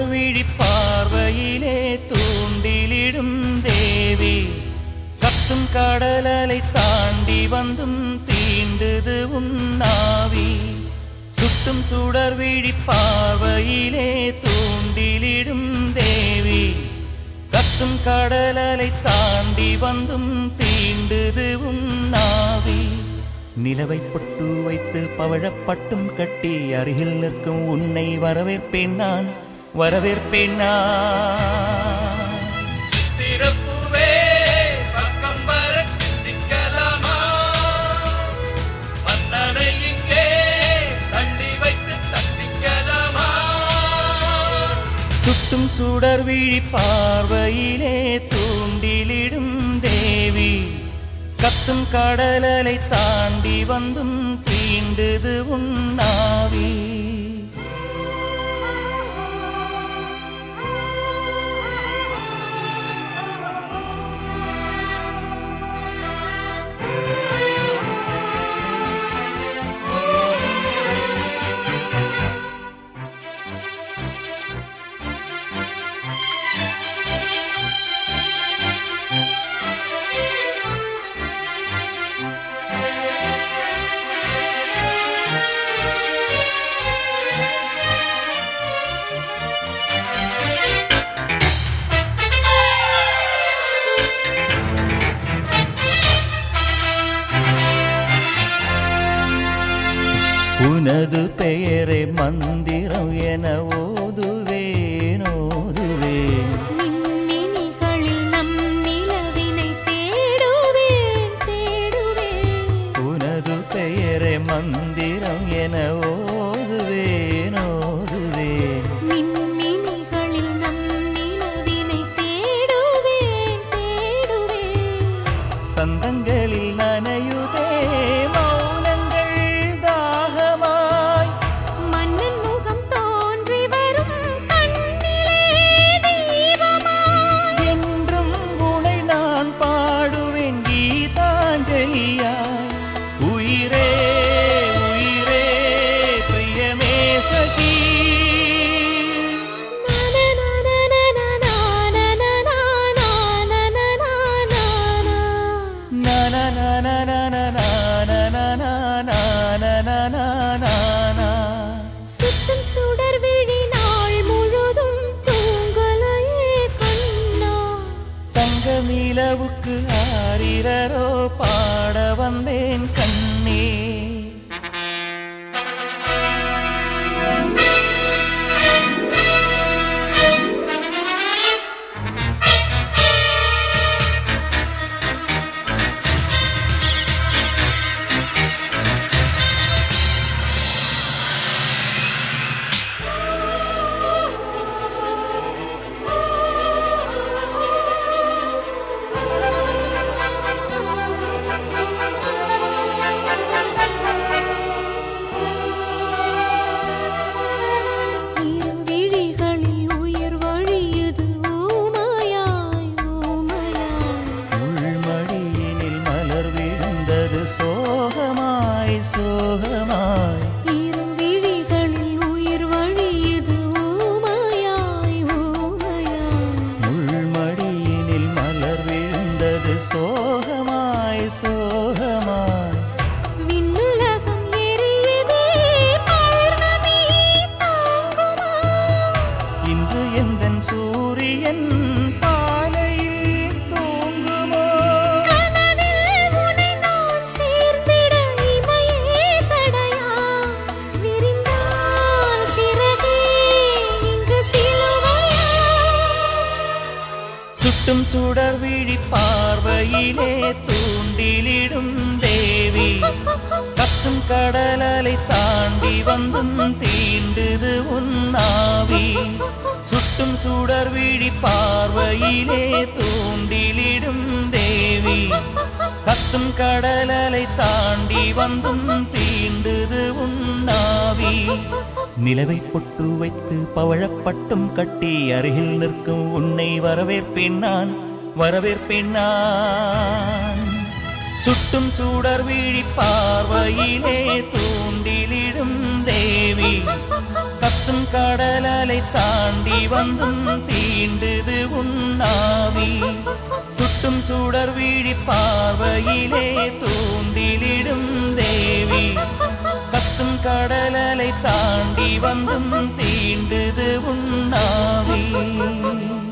சுடர் விழி பார்வையிலே தூண்டிலிடும் தேவி கத்தும் கடலலை தாண்டி வந்தும் தீண்டுது உன்னாவி சுட்டும் சுடர் விழி பார்வையிலே தூண்டிலிடும் தேவி கத்தும் கடலலை தாண்டி வந்தும் தீண்டுது உன்னாவி நிலவை பொட்டு வைத்து பவழப்பட்டும் கட்டி அருகில் நிற்கும் உன்னை வரவேற்பேன் நான் வரவேற்பேன் நான் திறப்புவே பக்கம் வர சிந்திக்கலாமா மன்னனை இங்கே தள்ளி வைத்து தப்பிக்கலாமா சுட்டும் சுடர் விழி பார்வையிலே தூண்டிலிடும் தேவி கத்தும் கடலலை தாண்டி வந்தும் தீண்டுது உன்னாவி உனது பெயரை மந்திரம் என ஓதுவேன் ஓதுவேன் மின்மினிகளில் நம் நிலவினை தேடுவேன் தேடுவேன் உனது பெயரை மந்திரம் என ஓதுவேன் ஓதுவேன் மின்மினிகளில் நம் நிலவினை தேடுவேன் தேடுவேன் சந்தங்களில் நனையுதே மௌனங்கள் தாகமாய் மன்னன் முகம் தோன்றி வரும் கண்ணிலே தீபமாய் என்றும் உனை நான் பாடுவேன் கீதாஞ்சலியாய் உயிரே உயிரே பிரியமே சகி சுத்தம் சுடர் விழி நாள் முழுதும் தூங்கலையே கண்ணா தங்க நிலவுக்கு ஆரிரரோ பாட வந்தேன் கண்ணே இரு விழிகளில் உயிர் வழியுது ஊமையாய் ஊமையாய் உள்மடியினில் மலர் விழுந்தது சோகமாய் சோகமாய் இரு விழிகளில் உயிர் வழியுது ஊமையாய் ஊமையாய் உள்மடியினில் மலர் விழுந்தது சோகமாய் சோகமாய் விண்ணுலகம் எரியுதே பௌர்ணமி தாங்குமா இன்று எந்தன் சூரியன் பாலையில் தூங்குமோ கனவில் உன்னை நான் சேர்ந்திட இமையே தடையா விரிந்தால் சிறகே இங்கு சிலுவையா சுட்டும் சுடர் விழி பார்வையிலே தூண்டிலிடும் தேவி கத்தும் கடலலை தாண்டி வந்தும் தீண்டுது உன்னாவி சுட்டும் சுடர் விழி பார்வையிலே தூண்டிலிடும் தேவி கத்தும் கடலலை தாண்டி வந்தும் தீண்டுது உன்னாவி நிலவை பொட்டு வைத்து பவழப்பட்டும் கட்டி அருகில் நிற்கும் உன்னை வரவேற்பேன் நான் வரவேற்பேன் நான் சுட்டும் சுடர் விழி பார்வையிலே தூண்டிலிடும் தேவி கத்தும் கடலை கடலலை தாண்டி வந்தும் தீண்டுது உண்ணாவி சுட்டும் சுடர் விழி பார்வையிலே தூண்டிலிடும் தேவி கத்தும் கடலலை தாண்டி வந்தும் தீண்டுது உண்ணாவி